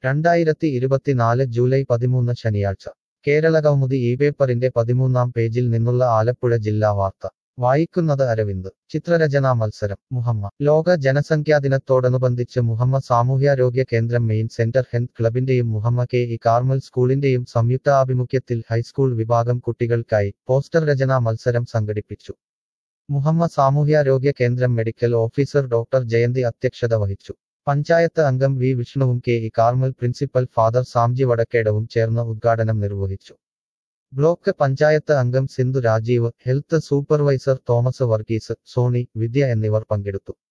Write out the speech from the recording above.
രണ്ടായിരത്തി ഇരുപത്തിനാല് ജൂലൈ പതിമൂന്ന് ശനിയാഴ്ച കേരള കൗമുദി ഈ പേപ്പറിന്റെ പതിമൂന്നാം പേജിൽ നിന്നുള്ള ആലപ്പുഴ ജില്ലാ വാർത്ത വായിക്കുന്നത് അരവിന്ദ് ചിത്രരചനാ മത്സരം മുഹമ്മ ലോക ജനസംഖ്യാ ദിനത്തോടനുബന്ധിച്ച് മുഹമ്മ സാമൂഹ്യാരോഗ്യ കേന്ദ്രം മെയിൻ സെന്റർ ഹെൽത്ത് ക്ലബിന്റെയും മുഹമ്മ കെ ഇ കാർമൽ സ്കൂളിന്റെയും സംയുക്താഭിമുഖ്യത്തിൽ ഹൈസ്കൂൾ വിഭാഗം കുട്ടികൾക്കായി പോസ്റ്റർ രചനാ മത്സരം സംഘടിപ്പിച്ചു മുഹമ്മ സാമൂഹ്യാരോഗ്യ കേന്ദ്രം മെഡിക്കൽ ഓഫീസർ ഡോക്ടർ ജയന്തി അധ്യക്ഷത വഹിച്ചു പഞ്ചായത്ത് അംഗം വി വിഷ്ണുവും K E Carmel principal father Samji വടക്കേടവും ചേർന്ന് ഉദ്ഘാടനം നിർവഹിച്ചു ബ്ലോക്ക് പഞ്ചായത്ത് അംഗം Sindhu Rajeev health supervisor Thomas Varghese Soni Vidya എന്നിവർ പങ്കെടുത്തു